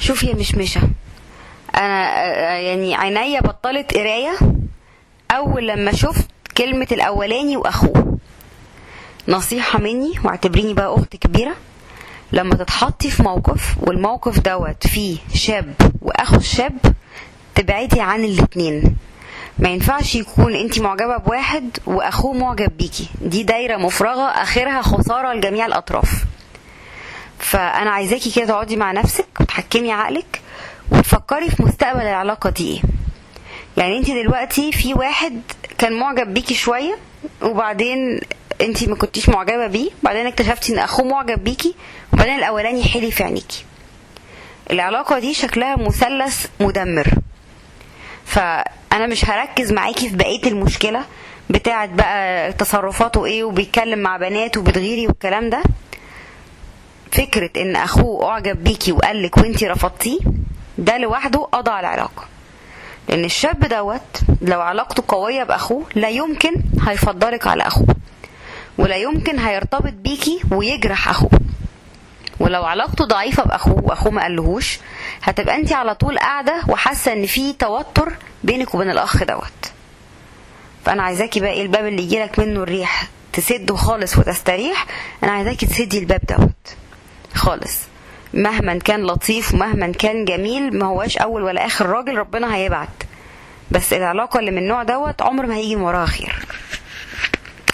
شوف يا مشمشة انا آه، يعني عينيا بطلت قراية اول لما شفت كلمة الاولاني واخوه نصيحة مني واعتبريني بقى اخت كبيرة لما تتحطي في موقف والموقف دوت فيه شاب واخو الشاب تبعدي عن الاتنين ما ينفعش يكون انت معجبة بواحد واخوه معجب بيكي دي دايرة مفرغة اخرها خسارة لجميع الاطراف فانا عايزاكي كده تقعدي مع نفسك وتحكمي عقلك وتفكري في مستقبل العلاقة دي ايه يعني انت دلوقتي في واحد كان معجب بيكي شوية وبعدين انت ما كنتيش معجبة بيه بعدين اكتشفتي ان اخوه معجب بيكي وبعدين الاولاني حلي في عينيكي العلاقة دي شكلها مثلث مدمر فانا مش هركز معاكي في بقية المشكلة بتاعت بقى تصرفاته ايه وبيتكلم مع بنات وبتغيري والكلام ده فكرة ان اخوه اعجب بيكي وقالك وانتي رفضتيه ده لوحده قضى على العلاقة لان الشاب دوت لو علاقته قوية باخوه لا يمكن هيفضلك على اخوه ولا يمكن هيرتبط بيكي ويجرح اخوه ولو علاقته ضعيفة باخوه واخوه ما قالهوش هتبقى انت على طول قاعدة وحاسة ان في توتر بينك وبين الاخ دوت فانا عايزاكي بقى ايه الباب اللي يجيلك منه الريح تسده خالص وتستريح انا عايزاكي تسدي الباب دوت خالص مهما كان لطيف ومهما كان جميل ما هواش اول ولا اخر راجل ربنا هيبعت بس العلاقه اللي من النوع دوت عمر ما هيجي من وراها خير